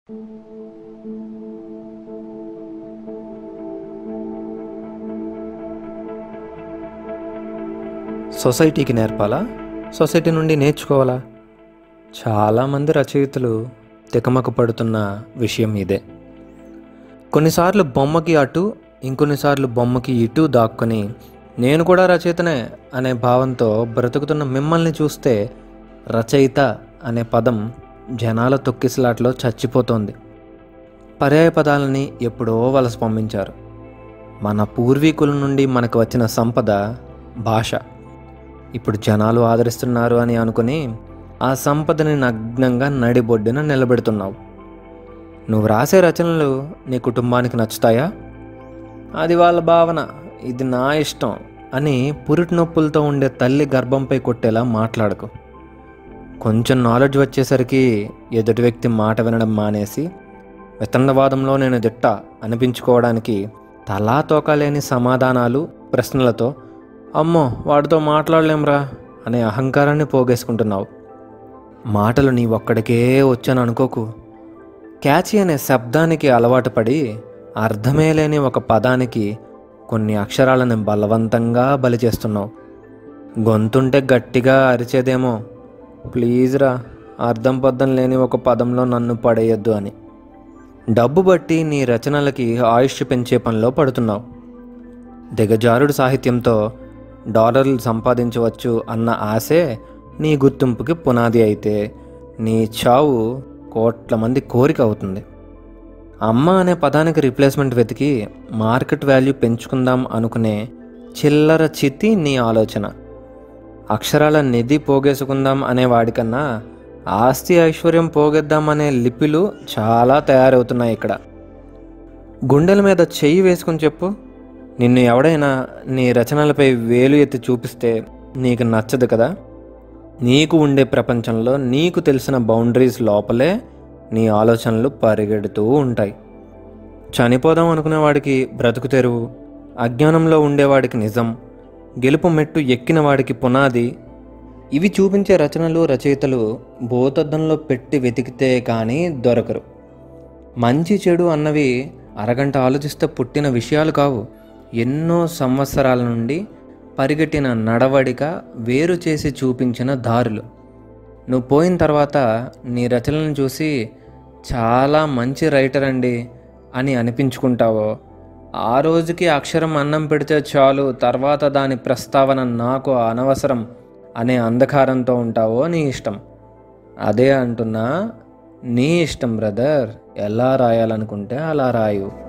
సొసైటీకి నేర్పాలా సొసైటీ నుండి నేర్చుకోవాలా చాలామంది రచయితలు తికమక పడుతున్న విషయం ఇదే కొన్నిసార్లు బొమ్మకి అటు ఇంకొన్నిసార్లు బొమ్మకి ఇటు దాక్కుని నేను కూడా రచయితనే అనే భావంతో బ్రతుకుతున్న మిమ్మల్ని చూస్తే రచయిత అనే పదం జనాల తొక్కిసలాట్లో చచ్చిపోతోంది పర్యాయ పదాలని ఎప్పుడో వలస పంపించారు మన పూర్వీకుల నుండి మనకు వచ్చిన సంపద భాష ఇప్పుడు జనాలు ఆదరిస్తున్నారు అని అనుకుని ఆ సంపదని నగ్నంగా నడిబొడ్డున నిలబెడుతున్నావు నువ్వు రాసే రచనలు నీ కుటుంబానికి నచ్చుతాయా అది వాళ్ళ భావన ఇది నా ఇష్టం అని పురిటి నొప్పులతో ఉండే తల్లి గర్భంపై కొట్టేలా మాట్లాడకు కొంచెం నాలెడ్జ్ వచ్చేసరికి ఎదుటి వ్యక్తి మాట వినడం మానేసి వితండవాదంలో నేను దిట్ట అనిపించుకోవడానికి తలా తోకలేని సమాధానాలు ప్రశ్నలతో అమ్మో వాడితో మాట్లాడలేంరా అనే అహంకారాన్ని పోగేసుకుంటున్నావు మాటలు నీ ఒక్కడికే వచ్చని అనుకోకు క్యాచీ అనే శబ్దానికి అలవాటు పడి అర్థమే లేని ఒక పదానికి కొన్ని అక్షరాలను బలవంతంగా బలి చేస్తున్నావు గొంతుంటే గట్టిగా అరిచేదేమో ప్లీజ్ రా అర్థం పద్దం లేని ఒక పదంలో నన్ను పడేయొద్దు అని డబ్బు బట్టి నీ రచనలకి ఆయుష్ పెంచే పనిలో పడుతున్నావు దిగజారుడు సాహిత్యంతో డాలర్లు సంపాదించవచ్చు అన్న ఆశే నీ గుర్తింపుకి పునాది అయితే నీ చావు కోట్ల మంది కోరిక అవుతుంది అమ్మ అనే పదానికి రీప్లేస్మెంట్ వెతికి మార్కెట్ వాల్యూ పెంచుకుందాం అనుకునే చిల్లర చితి నీ ఆలోచన అక్షరాల నిధి పోగేసుకుందాం అనే వాడికన్నా ఆస్తి ఐశ్వర్యం పోగేద్దామనే లిపిలు చాలా తయారవుతున్నాయి ఇక్కడ గుండెల మీద చెయ్యి వేసుకుని చెప్పు నిన్ను ఎవడైనా నీ రచనలపై వేలు ఎత్తి చూపిస్తే నీకు నచ్చదు కదా నీకు ఉండే ప్రపంచంలో నీకు తెలిసిన బౌండరీస్ లోపలే నీ ఆలోచనలు పరిగెడుతూ ఉంటాయి చనిపోదాం అనుకునే వాడికి బ్రతుకు తెరువు అజ్ఞానంలో ఉండేవాడికి నిజం గెలుపు మెట్టు ఎక్కిన వాడికి పునాది ఇవి చూపించే రచనలు రచయితలు భూతద్దంలో పెట్టి వెతికితే కానీ దొరకరు మంచి చెడు అన్నవి అరగంట ఆలోచిస్తే పుట్టిన విషయాలు కావు ఎన్నో సంవత్సరాల నుండి పరిగెట్టిన నడవడిక వేరు చేసి చూపించిన దారులు నువ్వు పోయిన తర్వాత నీ రచనలను చూసి చాలా మంచి రైటర్ అండి అని అనిపించుకుంటావో ఆ రోజుకి అక్షరం అన్నం పెడితే చాలు తర్వాత దాని ప్రస్తావన నాకు అనవసరం అనే అంధకారంతో ఉంటావో నీ ఇష్టం అదే అంటున్నా నీ ఇష్టం బ్రదర్ ఎలా రాయాలనుకుంటే అలా రాయు